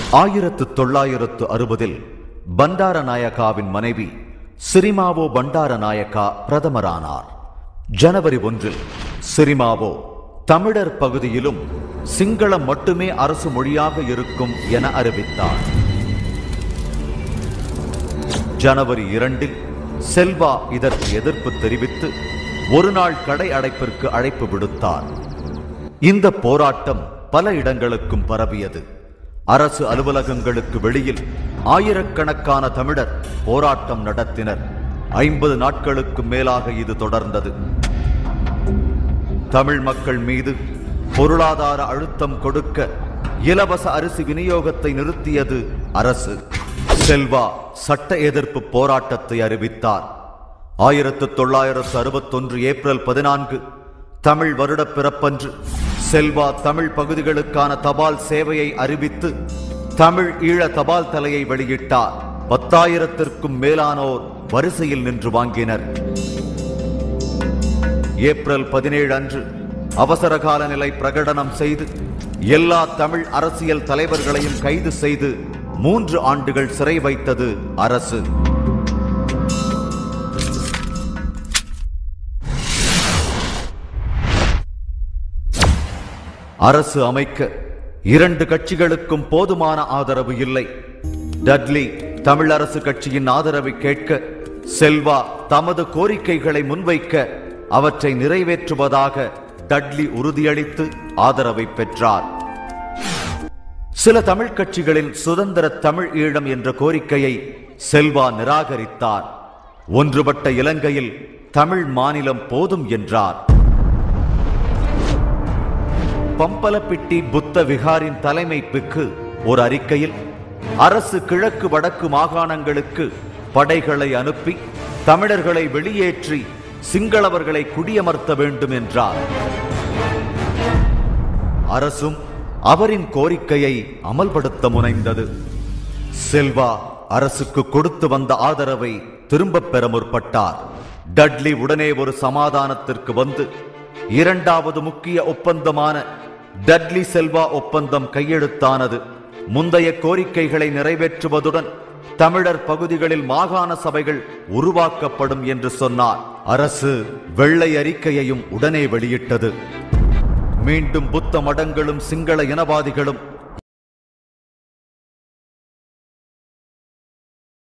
ஆயிரத்து தொள்ளாயிரத்து அறுபதில் பண்டாரநாயகாவின் மனைவி சிரிமாவோ பண்டாரநாயக்கா பிரதமரானார் ஜனவரி ஒன்றில் சிரிமாவோ தமிழர் பகுதியிலும் சிங்களம் மட்டுமே அரசு மொழியாக இருக்கும் என அறிவித்தார் ஜனவரி இரண்டில் செல்வா இதற்கு எதிர்ப்பு தெரிவித்து ஒரு நாள் கடை அடைப்பிற்கு அழைப்பு விடுத்தார் இந்த போராட்டம் பல இடங்களுக்கும் பரவியது அரசு அலுவலகங்களுக்கு வெளியில் ஆயிரக்கணக்கான தமிழர் போராட்டம் நடத்தினர் ஐம்பது நாட்களுக்கு மேலாக இது தொடர்ந்தது தமிழ் மக்கள் மீது பொருளாதார அழுத்தம் கொடுக்க இலவச அரிசி விநியோகத்தை நிறுத்தியது அரசு செல்வா சட்ட எதிர்ப்பு போராட்டத்தை அறிவித்தார் ஆயிரத்து தொள்ளாயிரத்து அறுபத்தொன்று ஏப்ரல் பதினான்கு தமிழ் வருட பிறப்பன்று செல்வா தமிழ் பகுதிகளுக்கான தபால் சேவையை அறிவித்து தமிழ் ஈழ தபால் தலையை வெளியிட்டார் பத்தாயிரத்திற்கும் மேலானோர் வரிசையில் நின்று வாங்கினர் ஏப்ரல் பதினேழு அன்று அவசரகால நிலை பிரகடனம் செய்து எல்லா தமிழ் அரசியல் தலைவர்களையும் கைது செய்து மூன்று ஆண்டுகள் சிறை வைத்தது அரசு அரசு அமைக்க இரண்டு கட்சிகளுக்கும் போதுமான ஆதரவு இல்லை டட்லி தமிழரசு கட்சியின் ஆதரவை கேட்க செல்வா தமது கோரிக்கைகளை முன்வைக்க அவற்றை நிறைவேற்றுவதாக டட்லி உறுதியளித்து ஆதரவை பெற்றார் சில தமிழ் கட்சிகளின் சுதந்திர தமிழ் ஈழம் என்ற கோரிக்கையை செல்வா நிராகரித்தார் ஒன்றுபட்ட இலங்கையில் தமிழ் மாநிலம் போதும் என்றார் பம்பலப்பிட்டி புத்த விகாரின் தலைமைப்புக்கு ஒரு அறிக்கையில் அரசு கிழக்கு வடக்கு மாகாணங்களுக்கு படைகளை அனுப்பி தமிழர்களை வெளியேற்றி சிங்களவர்களை குடியமர்த்த வேண்டும் என்றார் அரசும் அவரின் கோரிக்கையை அமல்படுத்த முனைந்தது செல்வா அரசுக்கு கொடுத்து வந்த ஆதரவை திரும்பப் பெற முற்பட்டார் டட்லி உடனே ஒரு சமாதானத்திற்கு வந்து இரண்டாவது முக்கிய ஒப்பந்தமான டட்லி செல்வா ஒப்பந்தம் கையெழுத்தானது முந்தைய கோரிக்கைகளை நிறைவேற்றுவதுடன் தமிழர் பகுதிகளில் மாகாண சபைகள் உருவாக்கப்படும் என்று சொன்னார் அரசு வெள்ளை அறிக்கையையும் உடனே வெளியிட்டது மீண்டும் புத்த மடங்களும் சிங்கள இனவாதிகளும்